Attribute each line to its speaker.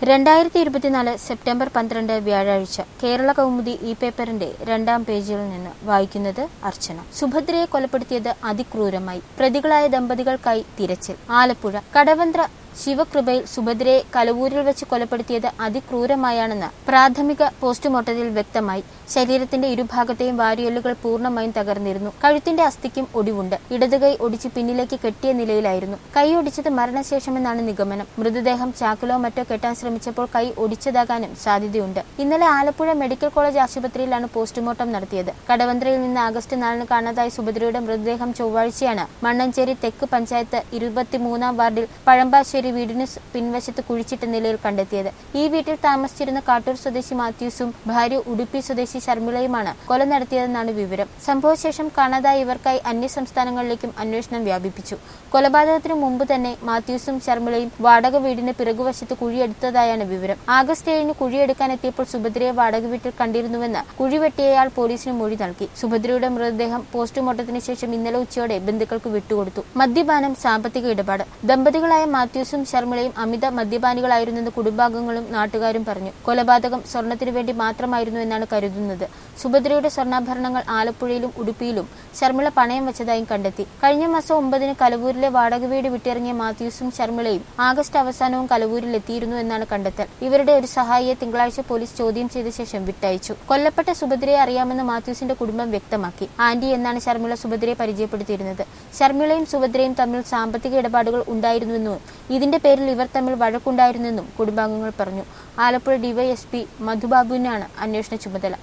Speaker 1: രണ്ടായിരത്തി ഇരുപത്തിനാല് സെപ്റ്റംബർ പന്ത്രണ്ട് വ്യാഴാഴ്ച കേരള കൗമുദി ഇ പേപ്പറിന്റെ രണ്ടാം പേജിൽ നിന്ന് വായിക്കുന്നത് അർച്ചന സുഭദ്രയെ കൊലപ്പെടുത്തിയത് അതിക്രൂരമായി പ്രതികളായ ദമ്പതികൾക്കായി തിരച്ചിൽ ആലപ്പുഴ കടവന്ത്ര ശിവകൃപയിൽ സുഭദ്രയെ കലവൂരിൽ വെച്ച് കൊലപ്പെടുത്തിയത് അതിക്രൂരമായാണെന്ന് പ്രാഥമിക പോസ്റ്റ്മോർട്ടത്തിൽ വ്യക്തമായി ശരീരത്തിന്റെ ഇരുഭാഗത്തെയും വാരിയല്ലുകൾ പൂർണ്ണമായും തകർന്നിരുന്നു കഴുത്തിന്റെ അസ്ഥിക്കും ഒടിവുണ്ട് ഇടതുകൈ ഒടിച്ച് പിന്നിലേക്ക് കെട്ടിയ നിലയിലായിരുന്നു കൈ ഒടിച്ചത് മരണശേഷമെന്നാണ് നിഗമനം മൃതദേഹം ചാക്കിലോ മറ്റോ കെട്ടാൻ ശ്രമിച്ചപ്പോൾ കൈ ഒടിച്ചതാകാനും സാധ്യതയുണ്ട് ഇന്നലെ ആലപ്പുഴ മെഡിക്കൽ കോളേജ് ആശുപത്രിയിലാണ് പോസ്റ്റ്മോർട്ടം നടത്തിയത് കടവന്ത്രയിൽ നിന്ന് ആഗസ്റ്റ് നാലിന് കാണാതായ സുഭദ്രയുടെ മൃതദേഹം ചൊവ്വാഴ്ചയാണ് മണ്ണഞ്ചേരി തെക്ക് പഞ്ചായത്ത് ഇരുപത്തിമൂന്നാം വാർഡിൽ പഴമ്പാശ്ശേരി വീടിന് സ് പിൻവശത്ത് കുഴിച്ചിട്ട നിലയിൽ കണ്ടെത്തിയത് ഈ വീട്ടിൽ താമസിച്ചിരുന്ന കാട്ടൂർ സ്വദേശി മാത്യൂസും ഭാര്യ ഉടുപ്പി സ്വദേശി ശർമിളയുമാണ് കൊല നടത്തിയതെന്നാണ് വിവരം സംഭവശേഷം കാണാതായ ഇവർക്കായി അന്യസംസ്ഥാനങ്ങളിലേക്കും അന്വേഷണം വ്യാപിപ്പിച്ചു കൊലപാതകത്തിനു മുമ്പ് തന്നെ മാത്യൂസും ശർമിളയും വാടക വീടിന് പിറകുവശത്ത് കുഴിയെടുത്തതായാണ് വിവരം ആഗസ്റ്റ് ഏഴിന് കുഴിയെടുക്കാനെത്തിയപ്പോൾ സുഭദ്രയെ വാടക വീട്ടിൽ കണ്ടിരുന്നുവെന്ന് കുഴിവെട്ടിയയാൾ പോലീസിന് മൊഴി നൽകി സുഭദ്രയുടെ മൃതദേഹം പോസ്റ്റ്മോർട്ടത്തിന് ശേഷം ഇന്നലെ ഉച്ചയോടെ ബന്ധുക്കൾക്ക് വിട്ടുകൊടുത്തു മദ്യപാനം സാമ്പത്തിക ഇടപാട് ദമ്പതികളായ മാത്യൂസും ശർമിളയും അമിത മദ്യപാനികളായിരുന്നെന്ന് കുടുംബാംഗങ്ങളും നാട്ടുകാരും പറഞ്ഞു കൊലപാതകം സ്വർണത്തിനു വേണ്ടി മാത്രമായിരുന്നു എന്നാണ് കരുതുന്നത് സുഭദ്രയുടെ സ്വർണ്ണാഭരണങ്ങൾ ആലപ്പുഴയിലും ഉടുപ്പിയിലും ശർമിള പണയം വെച്ചതായും കണ്ടെത്തി കഴിഞ്ഞ മാസം ഒമ്പതിന് കലവൂരിലെ വാടക വീട് വിട്ടിറങ്ങിയ മാത്യൂസും ശർമിളയും ആഗസ്റ്റ് അവസാനവും കലവൂരിൽ എത്തിയിരുന്നു എന്നാണ് കണ്ടെത്തൽ ഇവരുടെ ഒരു സഹായിയെ തിങ്കളാഴ്ച പോലീസ് ചോദ്യം ചെയ്ത ശേഷം വിട്ടയച്ചു കൊല്ലപ്പെട്ട സുഭദ്രയെ അറിയാമെന്ന് മാത്യൂസിന്റെ കുടുംബം വ്യക്തമാക്കി ആന്റി എന്നാണ് ശർമിള സുഭദ്രയെ പരിചയപ്പെടുത്തിയിരുന്നത് ശർമിളയും സുഭദ്രയും തമ്മിൽ സാമ്പത്തിക ഇടപാടുകൾ ഉണ്ടായിരുന്നുവെന്നും ഇതിന്റെ പേരിൽ ഇവർ തമ്മിൽ വഴക്കുണ്ടായിരുന്നെന്നും കുടുംബാംഗങ്ങൾ പറഞ്ഞു ആലപ്പുഴ ഡിവൈഎസ്പി മധുബാബുവിനാണ് അന്വേഷണ ചുമതല